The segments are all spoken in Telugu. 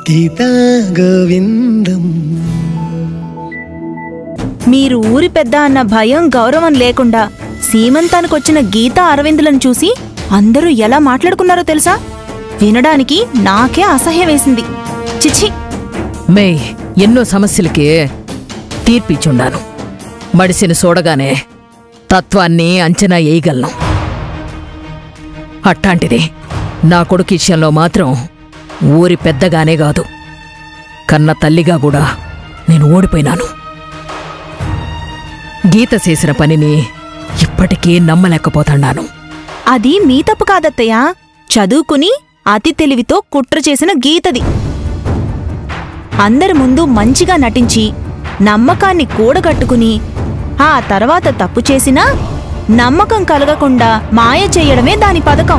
గీతా గోవిందం మీరు ఊరి పెద్ద అన్న భయం గౌరవం లేకుండా సీమంతానికొచ్చిన గీత అరవిందులను చూసి అందరూ ఎలా మాట్లాడుకున్నారో తెలుసా వినడానికి నాకే అసహ్యం వేసింది చిచి మే ఎన్నో సమస్యలకి తీర్పిచ్చుండాను మడిసిని చూడగానే తత్వాన్ని అంచనా వేయగలను అట్టాంటిది నా కొడుకు విషయంలో మాత్రం ఊరి పెద్దగానే కాదు కన్న తల్లిగా కూడా నేను ఓడిపోయినాను గీత చేసిన పనిని ఇప్పటికీ నమ్మలేకపోతున్నాను అది మీ తప్పు కాదత్తయ్యా చదువుకుని అతి తెలివితో కుట్ర చేసిన గీతది అందరి ముందు మంచిగా నటించి నమ్మకాన్ని కూడగట్టుకుని ఆ తర్వాత తప్పు చేసినా నమ్మకం కలగకుండా మాయ చేయడమే దాని పథకం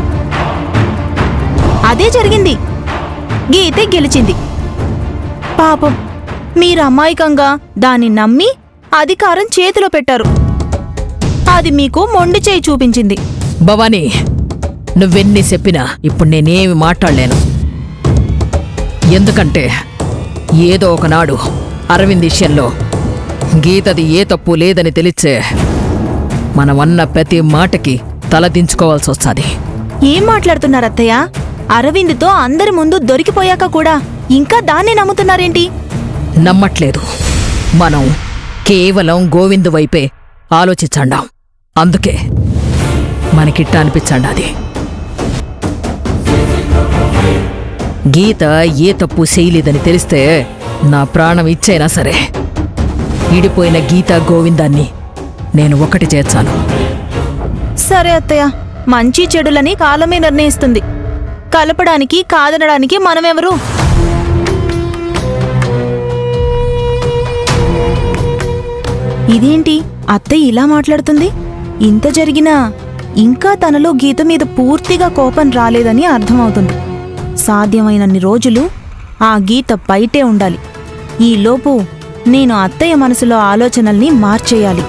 అదే జరిగింది గీతే గెలిచింది పాపం మీరు అమాయకంగా దాన్ని నమ్మి అధికారం చేతిలో పెట్టారు అది మీకు మొండి చేయి చూపించింది భవానీ నువ్వెన్ని చెప్పినా ఇప్పుడు నేనేమి మాట్లాడలేను ఎందుకంటే ఏదో ఒకనాడు అరవింద్ విషయంలో గీతది ఏ తప్పు లేదని తెలిసే మనమన్న ప్రతి మాటకి తలదించుకోవాల్సి వస్తుంది ఏం మాట్లాడుతున్నారు అత్తయ్య అరవింద్తో అందరి ముందు దొరికిపోయాక కూడా ఇంకా దాన్నే నమ్ముతున్నారేంటి నమ్మట్లేదు మనం కేవలం గోవిందు వైపే ఆలోచించండాం అందుకే మనకిట్ట అనిపించండాది గీత ఏ తప్పు చేయలేదని తెలిస్తే నా ప్రాణం ఇచ్చైనా సరే ఇడిపోయిన గీత గోవిందాన్ని నేను ఒకటి చేర్చాను సరే అత్తయ్య మంచి చెడులని కాలమే నిర్ణయిస్తుంది కలపడానికి కాదనడానికి మనమెవరు ఇదేంటి అత్తయ్య ఇలా మాట్లాడుతుంది ఇంత జరిగినా ఇంకా తనలో గీత మీద పూర్తిగా కోపం రాలేదని అర్థమవుతుంది సాధ్యమైనన్ని రోజులు ఆ గీత బయటే ఉండాలి ఈలోపు నేను అత్తయ్య మనసులో ఆలోచనల్ని మార్చేయాలి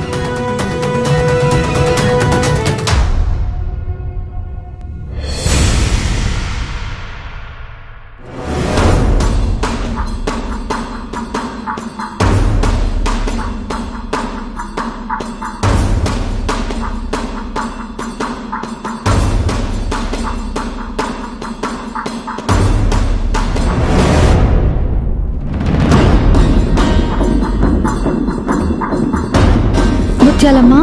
ముత్యాలమ్మా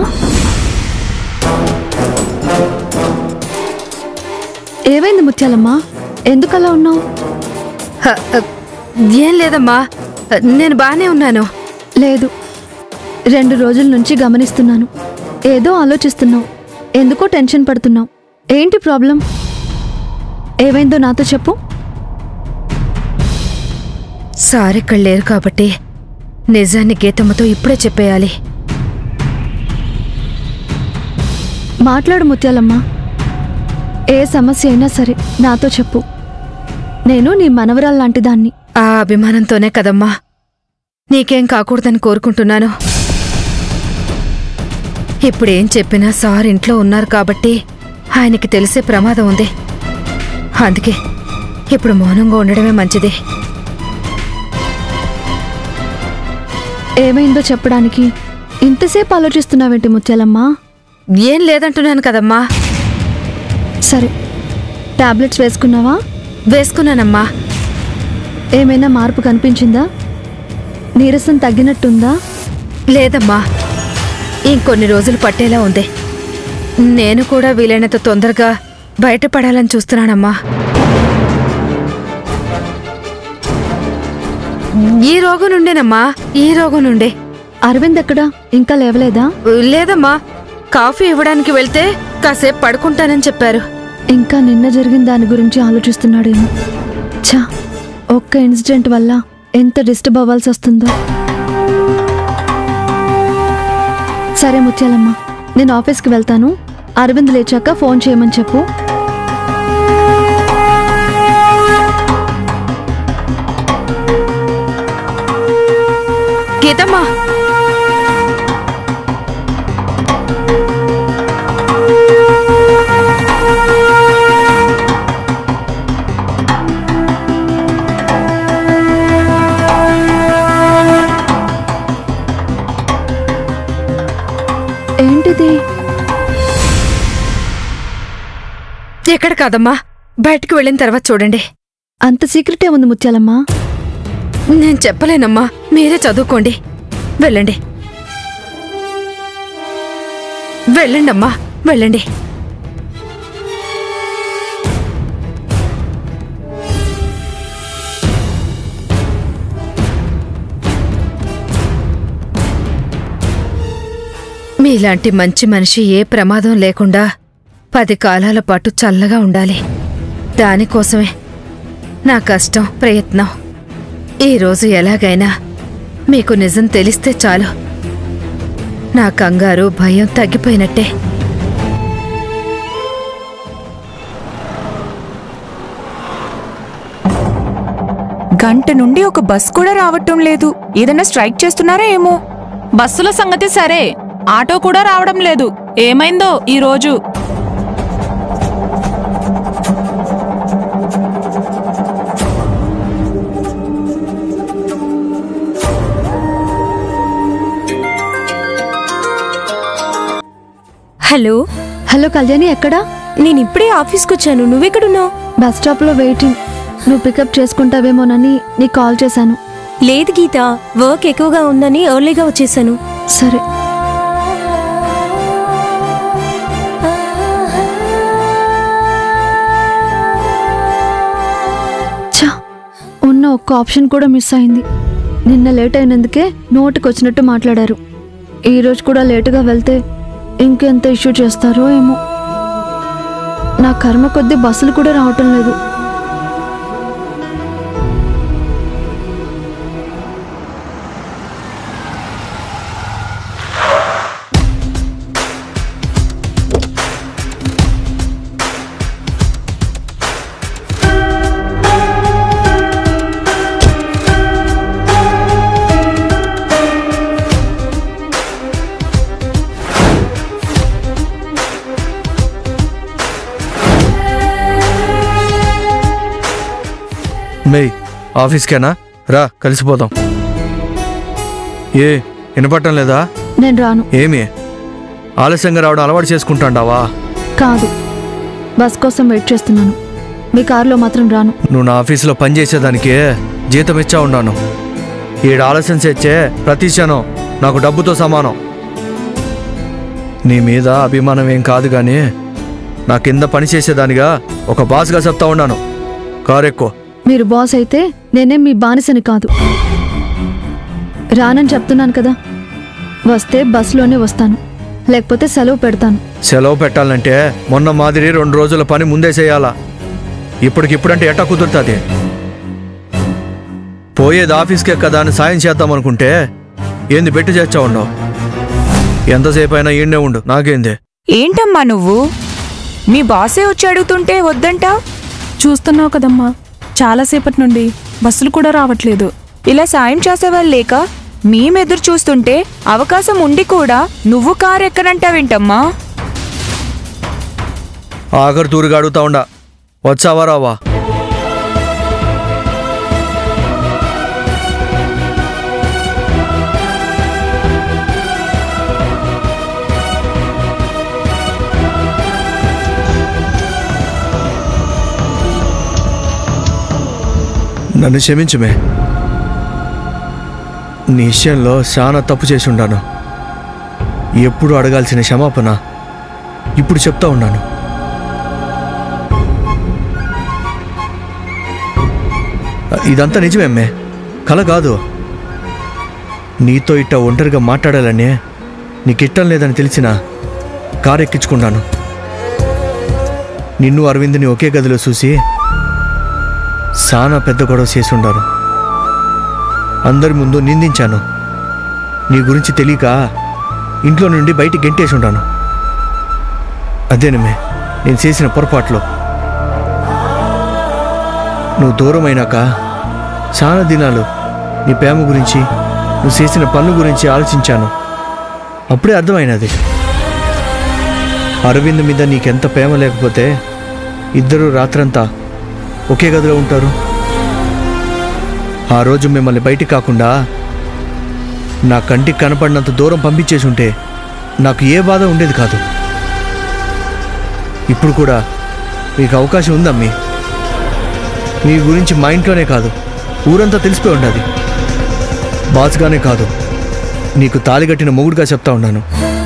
ఏమైంది ముత్యాలమ్మా ఎందుకలా ఉన్నావు హ, హ, ఏం లేదమ్మా హ, నేను బానే ఉన్నాను లేదు రెండు రోజుల నుంచి గమనిస్తున్నాను ఏదో ఆలోచిస్తున్నావు ఎందుకో టెన్షన్ పడుతున్నావు ఏంటి ప్రాబ్లం ఏమైందో నాతో చెప్పు సార్ ఇక్కడ లేరు కాబట్టి నిజాన్ని గీతమ్మతో ఇప్పుడే చెప్పేయాలి మాట్లాడు ముత్యాలమ్మా ఏ సమస్య అయినా సరే నాతో చెప్పు నేను నీ మనవరాల్లాంటి దాన్ని ఆ అభిమానంతోనే కదమ్మా నీకేం కాకూడదని కోరుకుంటున్నాను ఇప్పుడేం చెప్పినా సార్ ఇంట్లో ఉన్నారు కాబట్టి ఆయనకి తెలిసే ప్రమాదం ఉంది అందుకే ఇప్పుడు మౌనంగా ఉండడమే మంచిది ఏమైందో చెప్పడానికి ఇంతసేపు ఆలోచిస్తున్నావేంటి ముత్యాలమ్మా ఏం లేదంటున్నాను కదమ్మా సరే టాబ్లెట్స్ వేసుకున్నావా వేసుకున్నానమ్మా ఏమైనా మార్పు కనిపించిందా నీరసం తగ్గినట్టుందా లేదమ్మా ఇంకొన్ని రోజులు పట్టేలా ఉంది నేను కూడా వీలైనంత తొందరగా బయటపడాలని చూస్తున్నానమ్మా ఈ రోగం నుండేనమ్మా ఈ రోగం నుండే అరవింద్ ఎక్కడా ఇంకా లేవలేదా లేదమ్మా కాఫీ ఇవ్వడానికి వెళ్తే కాసేపు పడుకుంటానని చెప్పారు ఇంకా నిన్న జరిగిన దాని గురించి ఆలోచిస్తున్నాడేమో ఛా ఒక్క ఇన్సిడెంట్ వల్ల ఎంత డిస్టర్బ్ అవ్వాల్సి వస్తుందో సరే ముత్యాలమ్మ నేను ఆఫీస్కి వెళ్తాను అరవింద్ లేచాక ఫోన్ చేయమని చెప్పు గీతమ్మా ఎక్కడ కాదమ్మా బయటకు వెళ్ళిన తర్వాత చూడండి అంత సీక్రెటే ఉంది ముత్యాలమ్మ నేను చెప్పలేనమ్మా మీరే చదువుకోండి వెళ్ళండి వెళ్ళండి అమ్మా వెళ్ళండి మీలాంటి మంచి మనిషి ఏ ప్రమాదం లేకుండా పది కాలాల పాటు చల్లగా ఉండాలి దానికోసమే నా కష్టం ప్రయత్నం ఈరోజు ఎలాగైనా మీకు నిజం తెలిస్తే చాలు నా కంగారు భయం తగ్గిపోయినట్టే గంట నుండి ఒక బస్ కూడా రావటం లేదు ఏదైనా స్ట్రైక్ చేస్తున్నారా ఏమో బస్సుల సంగతి సరే ఆటో కూడా రావడం లేదు ఏమైందో ఈ రోజు హలో హలో కళ్యాణి ఎక్కడా నేను ఇప్పుడే ఆఫీస్కి వచ్చాను నువ్వెక్కడున్నావు బస్ స్టాప్లో వెయిటింగ్ నువ్వు పికప్ చేసుకుంటావేమోనని నీకు కాల్ చేశాను లేదు గీత వర్క్ ఎక్కువగా ఉందని ఎర్లీగా వచ్చేసాను సరే ఛా ఉన్న ఒక్క ఆప్షన్ కూడా మిస్ అయింది నిన్న లేట్ అయినందుకే నోటికి వచ్చినట్టు మాట్లాడారు ఈ రోజు కూడా లేటుగా వెళ్తే ఇంకెంత ఇష్యూ చేస్తారో ఏమో నా కర్మ కొద్దీ బస్సులు కూడా రావటం లేదు మే ఆఫీస్కేనా రా కలిసిపోదాం ఏ వినపట్టం లేదా నేను రాను ఏమి ఆలస్యంగా రావడం అలవాటు చేసుకుంటాండావా కాదు బస్ కోసం వెయిట్ చేస్తున్నాను మీ కారులో మాత్రం రాను నువ్వు నా ఆఫీసులో పనిచేసేదానికి జీతం ఇచ్చా ఉన్నాను ఈడు ఆలస్యం చేచ్చే ప్రతి క్షణం నాకు డబ్బుతో సమానం నీ మీద అభిమానం ఏం కాదు కానీ నా కింద పని చేసేదానిగా ఒక బాస్గా చెప్తా ఉన్నాను కారు ఎక్కువ మీరు బాస్ అయితే నేనే మీ బానిసని కాదు రానని చెప్తున్నాను కదా వస్తే బస్సులోనే వస్తాను లేకపోతే సెలవు పెడతాను సెలవు పెట్టాలంటే మొన్న మాదిరి రెండు రోజుల పని ముందే చేయాలా ఇప్పటికిప్పుడంటే ఎట్టా కుదురుతుంది పోయేది ఆఫీస్కే కదా అని సాయం చేద్దామనుకుంటే ఏంది బెట్టి చేస్తా ఉండవు ఎంతసేపు అయినా ఈయనే ఉండు నాకేంది ఏంటమ్మా నువ్వు మీ బాసే వచ్చి అడుగుతుంటే వద్దంటావు చూస్తున్నావు కదమ్మా చాలాసేపటి నుండి బస్సులు కూడా రావట్లేదు ఇలా సాయం చేసేవాళ్ళు లేక మేమెదురు చూస్తుంటే అవకాశం ఉండి కూడా నువ్వు కారు ఎక్కనంటావేంటమ్మా ఆఖరి తూరుగా అడుగుతా ఉండా వచ్చావా రావా నన్ను క్షమించుమే నీ విషయంలో చాలా తప్పు చేసి ఉండాను ఎప్పుడు అడగాల్సిన క్షమాపణ ఇప్పుడు చెప్తా ఉన్నాను ఇదంతా నిజమేమ్మే కల కాదు నీతో ఇట్ట ఒంటరిగా మాట్లాడాలని నీకిట్టం లేదని తెలిసిన కారు ఎక్కించుకున్నాను నిన్ను అరవింద్ని ఒకే గదిలో చూసి సానా పెద్ద గొడవ చేసి ఉండాను అందరి ముందు నిందించాను నీ గురించి తెలియక ఇంట్లో నుండి బయటికి గెంటేసి ఉండాను అదేనమే నేను చేసిన పొరపాట్లు నువ్వు దూరం అయినాక చాలా దినాలు నీ ప్రేమ గురించి నువ్వు చేసిన పనుల గురించి ఆలోచించాను అప్పుడే అర్థమైనది అరవింద్ మీద నీకెంత ప్రేమ లేకపోతే ఇద్దరు రాత్రంతా ఒకే గదిలో ఉంటారు ఆ రోజు మిమ్మల్ని బయటికి కాకుండా నా కంటికి కనపడినంత దూరం పంపించేసి ఉంటే నాకు ఏ బాధ ఉండేది కాదు ఇప్పుడు కూడా మీకు అవకాశం ఉందమ్మి మీ గురించి మా ఇంట్లోనే కాదు ఊరంతా తెలిసిపోయి ఉండదు బాస్గానే కాదు నీకు తాళి కట్టిన మొగుడుగా చెప్తా ఉన్నాను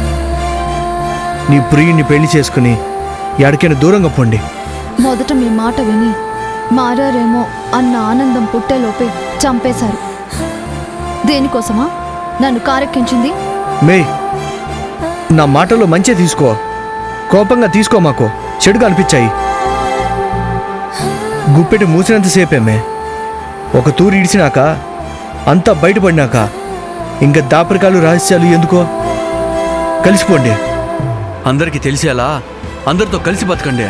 నీ ప్రియుని పెళ్లి చేసుకుని ఎడకైనా దూరంగా పొండి మొదట మీ మాట విని మారారేమో అన్న ఆనందం పుట్టేలోపే చంపేశారు దేనికోసమా నన్ను కారెక్కించింది మే నా మాటలో మంచే తీసుకో కోపంగా తీసుకో మాకు చెడుగా అనిపించాయి గుప్పెటి మూసినంతసేపేమే ఒక తూరు ఇడిచినాక అంతా బయటపడినాక ఇంకా దాపరికాలు రహస్యాలు ఎందుకో కలిసిపోండి అందరికీ తెలిసేలా అందరితో కలిసి బతకండి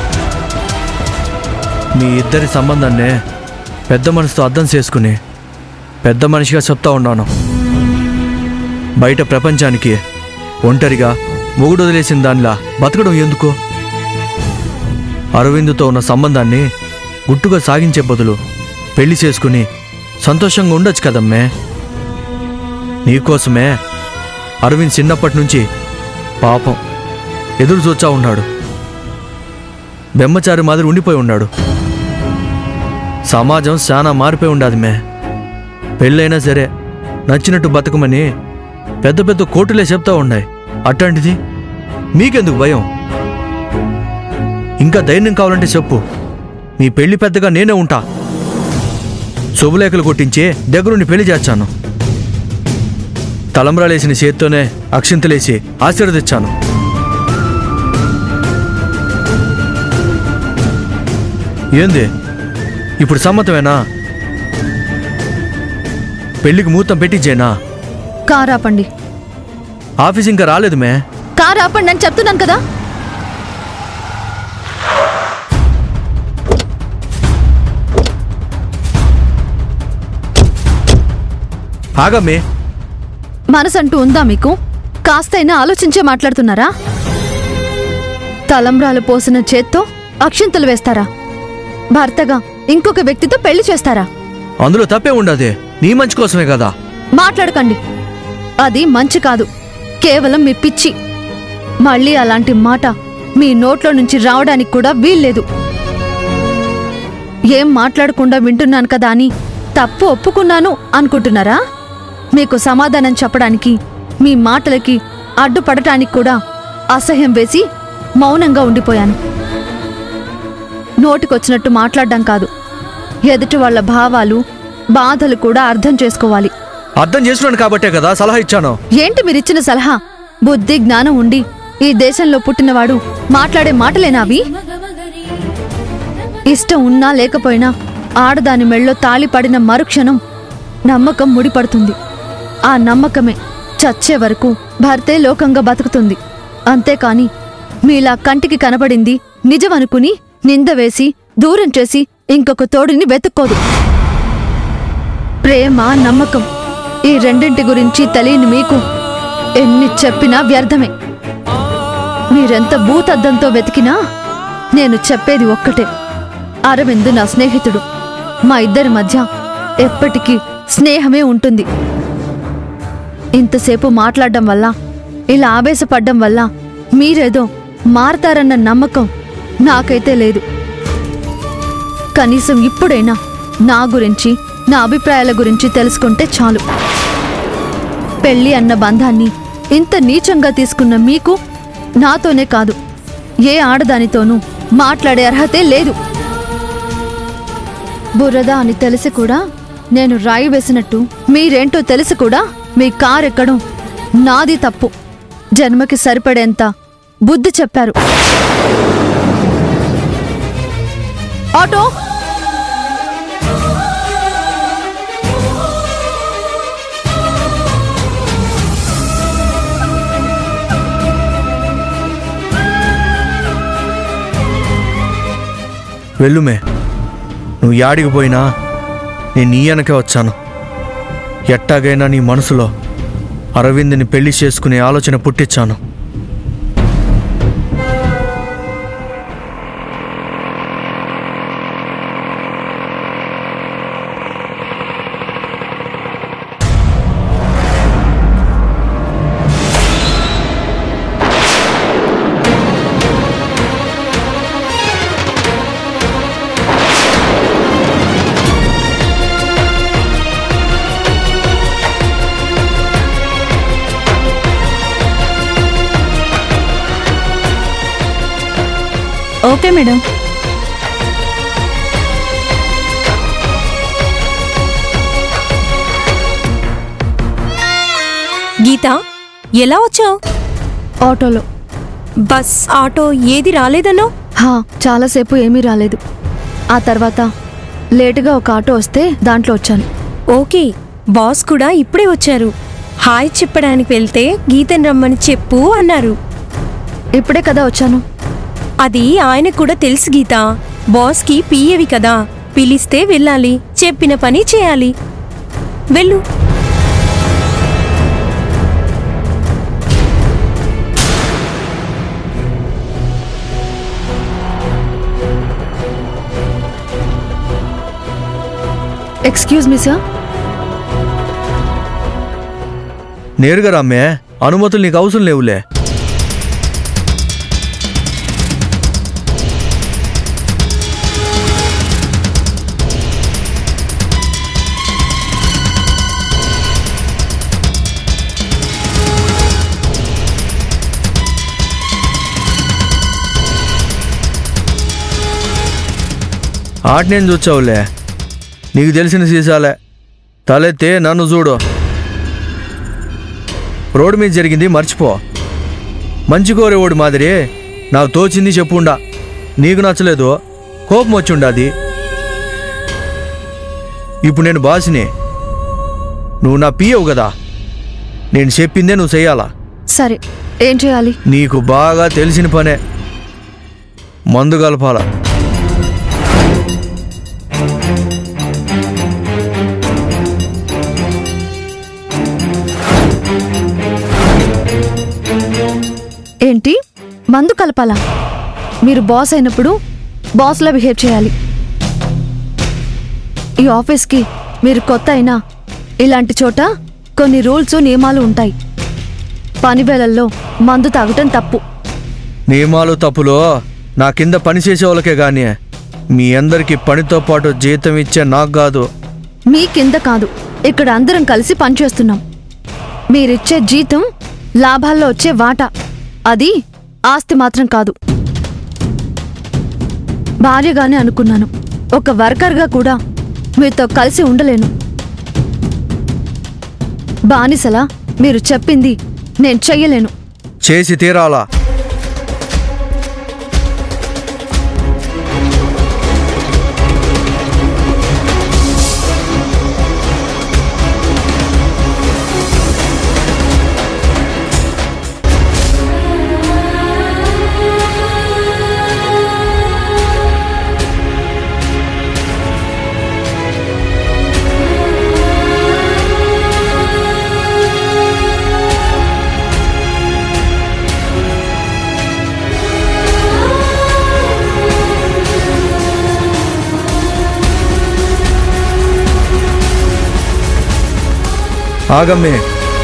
మీ ఇద్దరి సంబంధాన్నే పెద్ద మనసుతో అర్థం చేసుకుని పెద్ద మనిషిగా చెప్తా ఉన్నాను బయట ప్రపంచానికి ఒంటరిగా మొగుడు వదిలేసిన దానిలా బతకడం ఎందుకు అరవిందుతో ఉన్న సంబంధాన్ని గుట్టుగా సాగించే బదులు పెళ్లి చేసుకుని సంతోషంగా ఉండొచ్చు కదమ్మే నీకోసమే అరవింద్ చిన్నప్పటి నుంచి పాపం ఎదురు చూచా ఉన్నాడు బెమ్మచారి మాదిరి ఉండిపోయి ఉన్నాడు సమాజం చాలా మారిపోయి ఉండాది మే పెళ్ళైనా సరే నచ్చినట్టు బతకమని పెద్ద పెద్ద కోర్టులే చెప్తా ఉన్నాయి అట్లాంటిది మీకెందుకు భయం ఇంకా ధైర్యం కావాలంటే చెప్పు మీ పెళ్లి పెద్దగా నేనే ఉంటా శుభలేఖలు కొట్టించే దగ్గరుండి పెళ్లి చేర్చాను తలంబ్రాలేసిన చేత్తోనే అక్షింతలేసి ఆశీర్వదించాను ఏంది ఇప్పుడు సమ్మతమేనా పెళ్లికి ముహూర్తం పెట్టించేనా కారాపండి ఆఫీస్ ఇంకా రాలేదు మే కారాపండి అని చెప్తున్నాను కదా ఆగమ్మే మనసంటూ ఉందా మీకు కాస్తైనా ఆలోచించే మాట్లాడుతున్నారా తలంబ్రాలు పోసిన చేత్తో అక్షింతలు వేస్తారా భర్తగా ఇంకొక వ్యక్తితో పెళ్లి చేస్తారా అందులో తప్పే ఉండదే నీ మంచి కోసమే కదా మాట్లాడకండి అది మంచి కాదు కేవలం మీ పిచ్చి మళ్ళీ అలాంటి మాట మీ నోట్లో నుంచి రావడానికి కూడా వీల్లేదు ఏం మాట్లాడకుండా వింటున్నాను కదా అని తప్పు ఒప్పుకున్నాను అనుకుంటున్నారా మీకు సమాధానం చెప్పడానికి మీ మాటలకి అడ్డుపడటానికి కూడా అసహ్యం వేసి మౌనంగా ఉండిపోయాను నోటికొచ్చినట్టు మాట్లాడడం కాదు ఎదుటి వాళ్ళ భావాలు బాధలు కూడా అర్థం చేసుకోవాలి అర్థం చేసుకున్నాను కాబట్టే కదా సలహా ఇచ్చాను ఏంటి మీరిచ్చిన సలహా బుద్ధి జ్ఞానం ఉండి ఈ దేశంలో పుట్టినవాడు మాట్లాడే మాటలేనావి ఇష్టం ఉన్నా లేకపోయినా ఆడదాని మెళ్ళో తాళి పడిన మరుక్షణం నమ్మకం ముడిపడుతుంది ఆ నమ్మకమే చచ్చే వరకు భర్తే లోకంగా బతుకుతుంది అంతేకాని మీలా కంటికి కనబడింది నిజమనుకుని నింద వేసి దూరం చేసి ఇంకొక తోడిని వెతుక్కోదు ప్రేమ నమ్మకం ఈ రెండింటి గురించి తెలియని మీకు ఎన్ని చెప్పినా వ్యర్థమే మీరెంత భూతద్దంతో వెతికినా నేను చెప్పేది ఒక్కటే అరవింద్ నా స్నేహితుడు మా ఇద్దరి మధ్య ఎప్పటికీ స్నేహమే ఉంటుంది ఇంతసేపు మాట్లాడడం వల్ల ఇలా ఆవేశపడ్డం వల్ల మీరేదో మారతారన్న నమ్మకం నాకైతే లేదు కనీసం ఇప్పుడైనా నా గురించి నా అభిప్రాయాల గురించి తెలుసుకుంటే చాలు పెళ్లి అన్న బంధాన్ని ఇంత నీచంగా తీసుకున్న మీకు నాతోనే కాదు ఏ ఆడదానితోనూ మాట్లాడే అర్హతే లేదు బురద అని తెలిసి కూడా నేను రాయి వేసినట్టు మీరేంటో తెలిసి కూడా మీ కారు ఎక్కడం నాది తప్పు జన్మకి సరిపడేంత బుద్ధి చెప్పారు ఆటో వెళ్ళుమే నువ్వు యాడికి పోయినా నేను నీ వెనకే వచ్చాను ఎట్టాగైనా నీ మనసులో అరవింద్ని పెళ్లి చేసుకునే ఆలోచన పుట్టించాను ఓకే మేడం గీత ఎలా వచ్చావు ఆటోలో బస్ ఆటో ఏది రాలేదన్నో హా చాలాసేపు ఏమీ రాలేదు ఆ తర్వాత లేటుగా ఒక ఆటో వస్తే దాంట్లో వచ్చాను ఓకే బాస్ కూడా ఇప్పుడే వచ్చారు హాయ్ చెప్పడానికి వెళ్తే గీతని రమ్మని చెప్పు అన్నారు ఇప్పుడే కదా వచ్చాను అది ఆయనకు కూడా తెలుసు గీత బాస్కి పియ్యవి కదా పిలిస్తే వెళ్ళాలి చెప్పిన పని చేయాలి వెళ్ళు ఎక్స్క్యూజ్ మీ సార్ నేరుగా రమ్మే అనుమతులు నీకు అవసరం లేవులే ఆట నేను చూచావులే నీకు తెలిసిన సీసాలే తలెత్తి నన్ను చూడు రోడ్డు మీద జరిగింది మర్చిపో మంచి కోరేవాడు మాదిరి నాకు తోచింది చెప్పుండా నీకు నచ్చలేదు కోపం వచ్చుండాది ఇప్పుడు నేను బాసిని నువ్వు నా పియవు కదా నేను చెప్పిందే నువ్వు చెయ్యాలా సరే ఏం చేయాలి నీకు బాగా తెలిసిన పనే మందు కలపాల ఏంటి మందు కలపాలా మీరు బాస్ అయినప్పుడు బాస్లా బిహేవ్ చేయాలి ఈ ఆఫీస్కి మీరు కొత్త అయినా ఇలాంటి చోట కొన్ని రూల్స్ నియమాలు ఉంటాయి పని వేళల్లో మందు తాగటం తప్పు నియమాలు తప్పులో నా కింద పని చేసే వాళ్ళకే కానీ మీ అందరికీ పనితో పాటు జీతం ఇచ్చే నాకు కాదు మీ కింద కాదు ఇక్కడ అందరం కలిసి పనిచేస్తున్నాం మీరిచ్చే జీతం లాభాల్లో వచ్చే వాటా అది ఆస్తి మాత్రం కాదు భార్యగానే అనుకున్నాను ఒక వర్కర్గా కూడా మీతో కలిసి ఉండలేను బానిసలా మీరు చెప్పింది నేను చెయ్యలేను చేసి తీరాలా ఆగమ్మే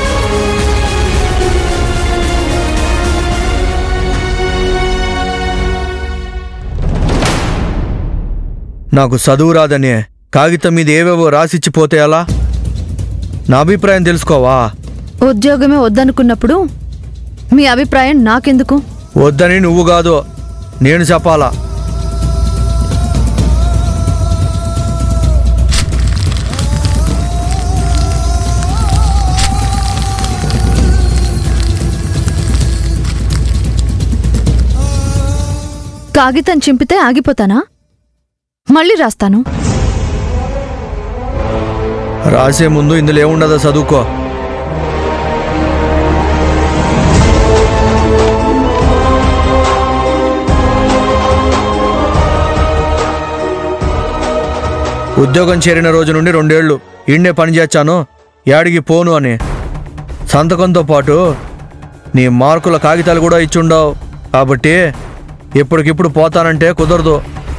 నాకు చదువు రాదనే కాగితం మీద ఏవేవో రాసిచ్చిపోతే అలా నా అభిప్రాయం తెలుసుకోవా ఉద్యోగమే వద్దనుకున్నప్పుడు మీ అభిప్రాయం నాకెందుకు వద్దని నువ్వు కాదు నేను చెప్పాలా కాగితం చింపితే ఆగిపోతానా మళ్ళీ రాస్తాను రాసే ముందు ఇందులో ఏముండదో చదువుకో ఉద్యోగం చేరిన రోజు నుండి రెండేళ్లు ఈడ్నే పని చేశాను యాడికి పోను అని సంతకంతో పాటు నీ మార్కుల కాగితాలు కూడా ఇచ్చుండవు కాబట్టి ఎప్పటికిప్పుడు పోతానంటే కుదరదు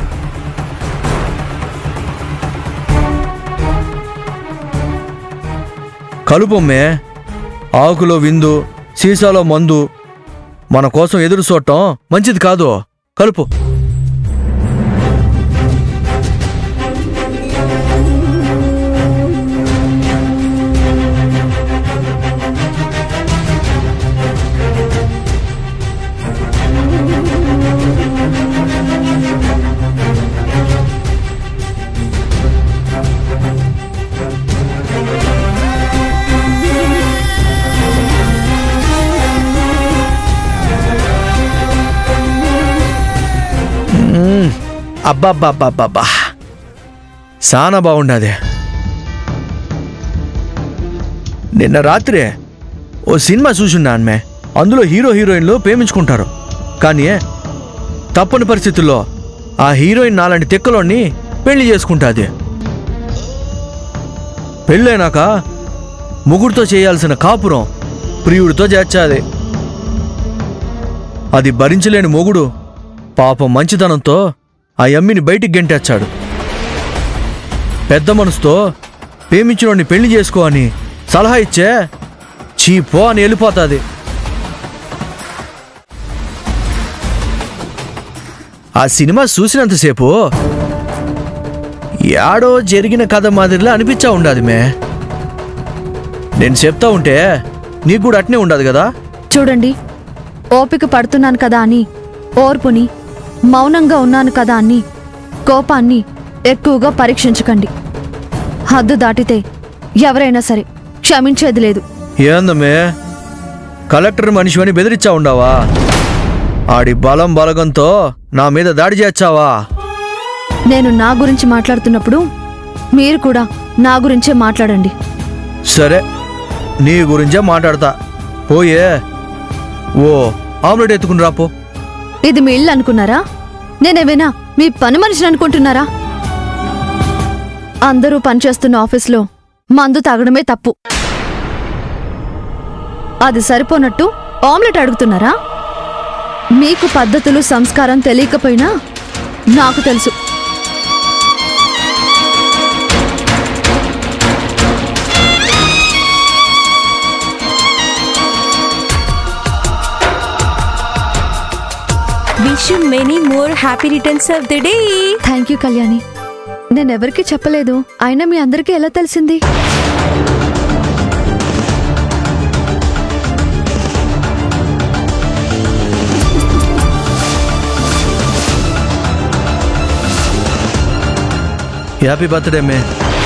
కలుపమ్మే ఆకులో విందు సీసాలో మందు మన కోసం ఎదురు చూడటం మంచిది కాదు కలుపు మ్మ్. అబ్బబ్బబ్బబ్బబ్బా చాలా బాగుండది నిన్న రాత్రి ఓ సినిమా చూసున్నాను మే అందులో హీరో హీరోయిన్లు ప్రేమించుకుంటారు కానీ తప్పని పరిస్థితుల్లో ఆ హీరోయిన్ నాలాంటి తెక్కలోని పెళ్లి చేసుకుంటాది పెళ్ళైనాక ముగ్గురితో చేయాల్సిన కాపురం ప్రియుడితో చేర్చాది అది భరించలేని మొగుడు పాపం మంచితనంతో ఆ యమ్మిని బయటికి గెంటేచ్చాడు పెద్ద మనసుతో ప్రేమించినోడిని పెళ్లి చేసుకో అని సలహా ఇచ్చే చీపో అని వెళ్ళిపోతాది ఆ సినిమా చూసినంతసేపు యాడో జరిగిన కథ మాదిరిలా అనిపించా ఉండాది మే నేను చెప్తా ఉంటే నీకు కూడా అట్నే ఉండదు కదా చూడండి ఓపిక పడుతున్నాను కదా అని ఓర్పుని మౌనంగా ఉన్నాను కదా అని కోపాన్ని ఎక్కువగా పరీక్షించకండి హద్దు దాటితే ఎవరైనా సరే క్షమించేది లేదు ఏందమ్మే కలెక్టర్ మనిషి అని బెదిరించా ఉండావా ఆడి బలం బలగంతో నా మీద దాడి చేచ్చావా నేను నా గురించి మాట్లాడుతున్నప్పుడు మీరు కూడా నా గురించే మాట్లాడండి సరే నీ గురించే మాట్లాడతా పోయే ఓ ఆమ్లెట్ ఎత్తుకుని రాపో ఇది మీ ఇల్లు అనుకున్నారా నేనేమైనా మీ పని మనిషిని అనుకుంటున్నారా అందరూ పనిచేస్తున్న ఆఫీస్లో మందు తాగడమే తప్పు అది సరిపోనట్టు ఆమ్లెట్ అడుగుతున్నారా మీకు పద్ధతులు సంస్కారం తెలియకపోయినా నాకు తెలుసు wish many more happy returns of the day thank you Kalyani నేనెవరికీ చెప్పలేదు అయినా మీ అందరికీ ఎలా తెలిసింది హ్యాపీ బర్త్డే మే